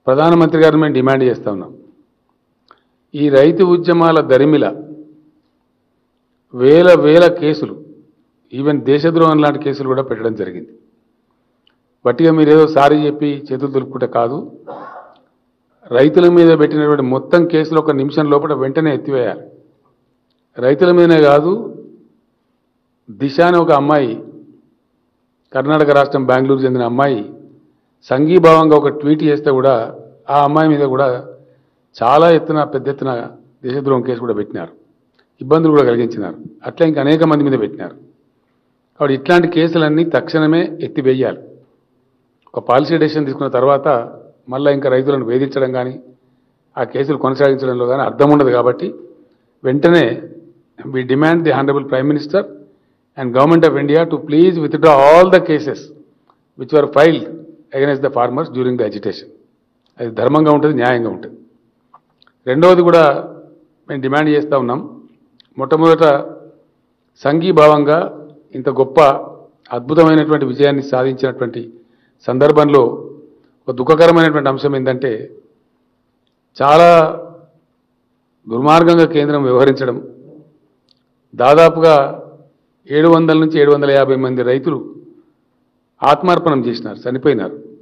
ప్రధానమంత్రి గారిని మేము డిమాండ్ చేస్తా ఉన్నాం ఈ రైతు ఉద్యమాల దరిమిల వేల వేల కేసులు ఈవెన్ దేశద్రోహం లాంటి కేసులు కూడా పెట్టడం జరిగింది బట్టిగా మీరు ఏదో సారీ చెప్పి చేతులు దులుపుకుంటే కాదు రైతుల మీద పెట్టినటువంటి మొత్తం కేసులు ఒక నిమిషం లోపల వెంటనే ఎత్తివేయాలి రైతుల మీదనే కాదు దిశ అని ఒక అమ్మాయి కర్ణాటక రాష్ట్రం బెంగళూరు చెందిన అమ్మాయి సంఘీభావంగా ఒక ట్వీట్ చేస్తే కూడా ఆ అమ్మాయి మీద కూడా చాలా ఎత్తున పెద్ద ఎత్తున దేశద్రోహం కేసు కూడా పెట్టినారు ఇబ్బందులు కూడా కలిగించినారు అట్లా ఇంకా అనేక మంది మీద పెట్టినారు కాబట్టి ఇట్లాంటి కేసులన్నీ తక్షణమే ఎత్తివేయాలి ఒక పాలసీ డెసిషన్ తీసుకున్న తర్వాత మళ్ళీ ఇంకా రైతులను వేధించడం కానీ ఆ కేసులు కొనసాగించడంలో కానీ అర్థం ఉండదు కాబట్టి వెంటనే we demand the honourable prime minister and government of India to please withdraw all the cases which are filed against the farmers during the agitation అది ధర్మంగా ఉంటుంది న్యాయంగా ఉంటుంది రెండవది కూడా మేము డిమాండ్ చేస్తూ ఉన్నాం మొట్టమొదట సంఘీభావంగా ఇంత గొప్ప అద్భుతమైనటువంటి విజయాన్ని సాధించినటువంటి సందర్భంలో ఒక దుఃఖకరమైనటువంటి అంశం ఏంటంటే చాలా దుర్మార్గంగా కేంద్రం వ్యవహరించడం దాదాపుగా ఏడు వందల నుంచి ఏడు వందల యాభై మంది రైతులు ఆత్మార్పణం చేసినారు చనిపోయినారు